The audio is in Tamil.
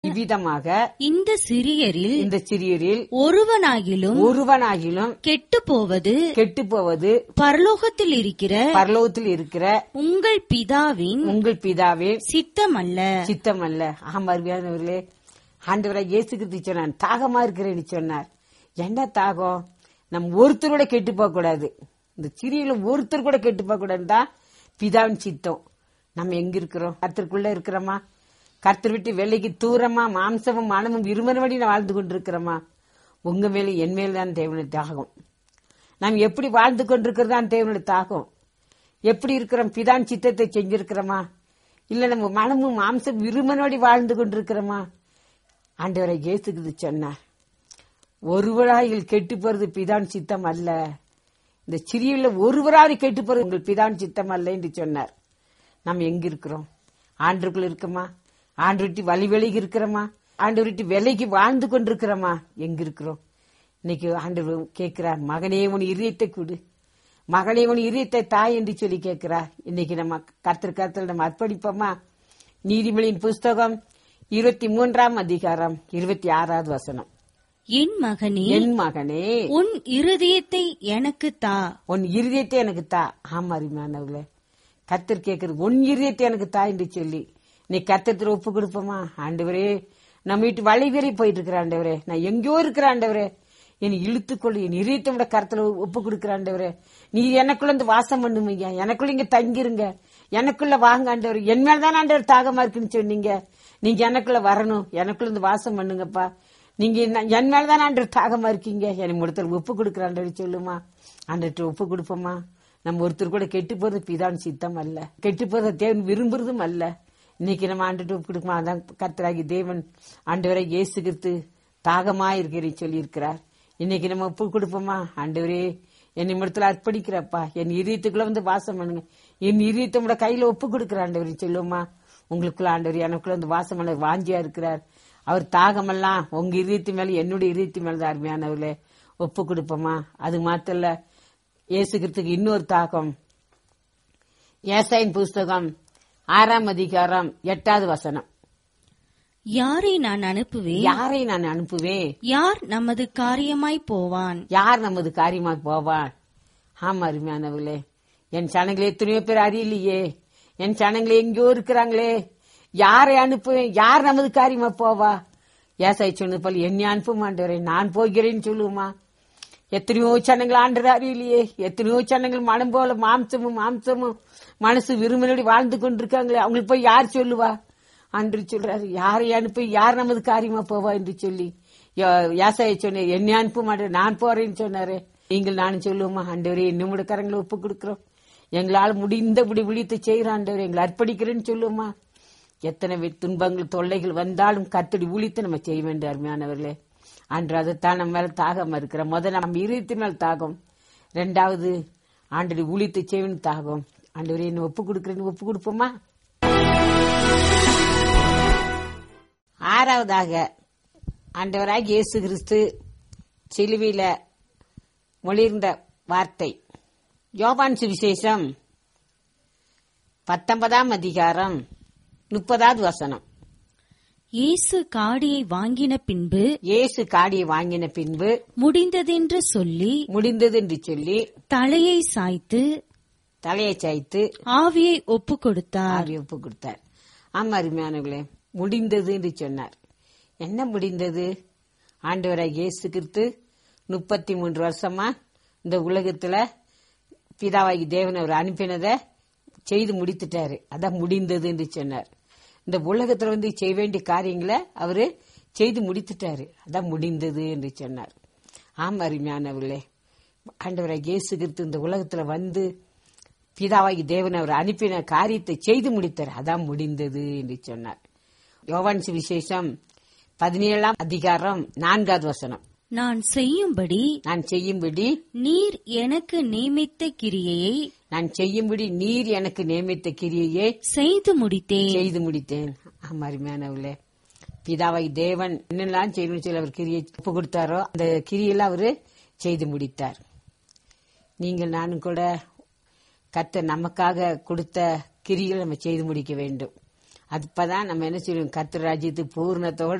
இவ்விதமாக இந்த சிறியரில் இந்த சிறியரில் ஒருவனாகிலும் ஒருவனாகிலும் கெட்டுப் போவது கெட்டு போவது பரலோகத்தில் இருக்கிற பரலோகத்தில் இருக்கிற உங்கள் பிதாவின் உங்கள் பிதாவே சித்தமல்ல சித்தம் அல்ல ஆமா அருமையானவர்களே ஆண்டவரை இயேசு கிறிஸ்து சொன்னான் தாகமா இருக்கிறேன்னு சொன்னார் என்ன தாகம் நம்ம ஒருத்தர் கூட கெட்டு போக கூடாது இந்த சிறியில ஒருத்தர் கூட கெட்டு போக கூடாதுன்னு தான் பிதாவின் சித்தம் நம்ம எங்க இருக்கிறோம் கர்த்தருக்குள்ள இருக்கிறோமா கர்த்தர் விட்டு வெள்ளைக்கு தூரமா மாம்சமும் மனமும் இருமனபடி நான் வாழ்ந்து கொண்டிருக்கிறோமா உங்க மேல என் மேல தான் தேவனுடைய தாகம் நாம் எப்படி வாழ்ந்து கொண்டிருக்கிறது தான் தேவனுடைய தாகம் எப்படி இருக்கிறோம் பிதான் சித்தத்தை செஞ்சிருக்கிறோமா இல்ல நம்ம மனமும் மாம்சம் விருமனோடி வாழ்ந்து கொண்டிருக்கிறோமா ஆண்டவரை இயேசுக்கு சொன்னார் ஒருவராயில் கெட்டு போறது பிதான் சித்தம் அல்ல இந்த சிறியில ஒருவராது கெட்டு போறது உங்கள் பிதான் சித்தம் அல்ல என்று சொன்னார் நாம் எங்க இருக்கிறோம் ஆண்டுக்குள்ள இருக்கோமா ஆண்டு விட்டு வழி விலகி இருக்கிறோமா ஆண்டு விட்டு விலைக்கு வாழ்ந்து கொண்டிருக்கிறோமா எங்க இருக்கிறோம் இன்னைக்கு ஆண்டு கேட்கிறார் மகனே உன் இதயத்தை கொடு மகனே உன் இதயத்தை தாய் என்று சொல்லி கேட்கிறார் இன்னைக்கு நம்ம கர்த்தர் கர்த்தர் நம்ம அர்ப்பணிப்போமா நீதிமொழியின் புஸ்தகம் இருபத்தி மூன்றாம் அதிகாரம் இருபத்தி ஆறாவது வசனம் என் மகனே என் மகனே உன் இருதயத்தை எனக்கு தா உன் இருதயத்தை எனக்கு தா ஆமா அருமையானவர்களே கத்தர் கேட்கறது உன் இருதயத்தை எனக்கு தா என்று சொல்லி நீ கத்தத்துல ஒப்பு கொடுப்போமா ஆண்டவரே நம்ம வீட்டு வழிவேறி போயிட்டு இருக்கிற ஆண்டவரே நான் எங்கேயோ இருக்கிற ஆண்டவரே என்னை இழுத்துக்கொள்ளு என் இதயத்தை விட கருத்துல ஒப்பு கொடுக்கிற ஆண்டவரே நீ எனக்குள்ள வந்து வாசம் பண்ணுவீங்க எனக்குள்ள இங்க தங்கிருங்க எனக்குள்ள வாங்க ஆண்டவர் என் மேலதான் ஆண்டவர் தாகமா இருக்குன்னு சொன்னீங்க நீங்க எனக்குள்ள வரணும் எனக்குள்ள வந்து வாசம் பண்ணுங்கப்பா நீங்க என்ன- என் மேலதான் ஆண்டவர் தாகமா இருக்கீங்க எனக்கு ஒருத்தர் ஒப்பு கொடுக்குற ஆண்டவர் சொல்லுமா ஆண்டவர்கிட்ட ஒப்பு கொடுப்போமா நம்ம ஒருத்தர் கூட கெட்டு போறது பிதான் சித்தம் அல்ல கெட்டு போறத தேவன் விரும்புறதும் அல்ல இன்னைக்கு நம்ம ஆண்டுட்டு ஒப்பு கொடுக்குமா அதான் கர்த்தராகி தேவன் ஆண்டவரை இயேசு கிறிஸ்து தாகமா இருக்கிறேன்னு சொல்லி இருக்கிறார் இன்னைக்கு நம்ம ஒப்பு கொடுப்போமா ஆண்டவரே என்னை இடத்துல அர்ப்பணிக்கிறப்பா என் இதயத்துக்குள்ள வந்து வாசம் பண்ணுங்க என் இதயத்தை உங்களோட கையில ஒப்பு கொடுக்குற ஆண்டவர் சொல்லுமா உங்களுக்குள்ள ஆண்டவர் எனக்குள்ள வந்து வாசம் பண்ண வாஞ்சியா இருக்கிறார் அவர் தாகமெல்லாம் உங்க இதயத்து மேல என்னுடைய இதயத்து மேல தான் அருமையானவர்களே ஒப்பு கொடுப்போமா அது மாத்திரம் இல்ல இயேசுகிறதுக்கு இன்னொரு தாகம் ஏசாயின் புஸ்தகம் ஆறாம் அதிகாரம் எட்டாவது வசனம் யாரை நான் அனுப்புவேன் யாரை நான் அனுப்புவேன் யார் நமது காரியமாய் போவான் யார் நமது காரியமா போவான் ஆமா அருமையானவர்களே என் சனங்களே எத்தனையோ பேர் அறியலையே என் சனங்களே எங்கேயோ இருக்கிறாங்களே யாரை அனுப்புவேன் யார் நமது காரியமா போவா ஏசாய் சொன்னது போல என்னை அனுப்ப மாட்டேறே நான் போகிறேன்னு சொல்லுவோமா எத்தனையோ சனங்கள் ஆண்டர் அறியலையே எத்தனையோ சனங்கள் மனம் போல மாம்சமும் மாம்சமும் மனசு விரும்பினபடி வாழ்ந்து கொண்டிருக்காங்களே அவங்களுக்கு போய் யார் சொல்லுவா அன்று சொல்றாரு யாரை அனுப்பி யார் நமது காரியமா போவா என்று சொல்லி யாசாய சொன்னேன் என்னை அனுப்ப மாட்டேன் நான் போறேன்னு சொன்னாரு நீங்கள் நானும் சொல்லுவோமா ஆண்டவரே இன்னும் கரங்களை ஒப்பு கொடுக்கிறோம் எங்களால் முடிந்தபடி விழித்து செய்கிற ஆண்டவரே எங்களை அர்ப்பணிக்கிறேன்னு சொல்லுவோமா எத்தனை வி- துன்பங்கள் தொல்லைகள் வந்தாலும் கத்தடி ஊழித்து நம்ம செய்ய வேண்டும் அருமையானவர்களே அன்று அதைத்தான் நம்ம மேல தாகம் இருக்கிற முதல்ல நம்ம இருபத்தி மேல் தாகம் ரெண்டாவது ஆண்டடி ஊழித்து செய்வன் தாகம் ஆண்டவரே என்ன ஒப்பு கொடுக்குறேன்னு ஒப்பு கொடுப்போமா ஆறாவதாக ஆண்டவராக இயேசு கிறிஸ்து சிலுவையில மொழிர்ந்த வார்த்தை யோவான் சுவிசேஷம் பத்தொன்பதாம் அதிகாரம் முப்பதாவது வசனம் இயேசு காடியை வாங்கின பின்பு இயேசு காடியை வாங்கின பின்பு முடிந்ததென்று சொல்லி முடிந்தது என்று சொல்லி தலையை சாய்த்து தலையை சாய்த்து ஆவியை ஒப்பு கொடுத்தார் ஆவி ஒப்பு கொடுத்தார் ஆமா அருமையானவர்களே முடிந்தது என்று சொன்னார் என்ன முடிந்தது ஆண்டவராக இயேசு கிறிஸ்து முப்பத்தி மூன்று வருஷமா இந்த உலகத்துல பிதாவாகி தேவன் அவர் அனுப்பினதை செய்து முடித்துட்டாரு அதான் முடிந்தது என்று சொன்னார் இந்த உலகத்துல வந்து செய்ய வேண்டிய காரியங்களை அவரு செய்து முடித்துட்டாரு அதான் முடிந்தது என்று சொன்னார் ஆமா அருமையானவர்களே ஆண்டவராக இயேசு கிறிஸ்து இந்த உலகத்துல வந்து பிதாவாகி தேவன் அவர் அனுப்பின காரியத்தை செய்து முடித்தார் அதான் முடிந்தது என்று சொன்னார் யோவான் விசேஷம் பதினேழாம் அதிகாரம் நான்காவது வசனம் நான் செய்யும்படி நான் செய்யும்படி நீர் எனக்கு நியமித்த கிரியையை நான் செய்யும்படி நீர் எனக்கு நியமித்த கிரியையே செய்து முடித்தேன் செய்து முடித்தேன் ஆமா அருமையானவர்களே பிதாவை தேவன் என்னெல்லாம் செய்யணும்னு சொல்லி அவர் கிரியை ஒப்பு கொடுத்தாரோ அந்த கிரியெல்லாம் அவரு செய்து முடித்தார் நீங்கள் நானும் கூட கத்த நமக்காக கொடுத்த கிரிகளை நம்ம செய்து முடிக்க வேண்டும் அப்பதான் நம்ம என்ன செய்வோம் கர்த்தர் ராஜ்யத்துக்கு பூர்ணத்தோட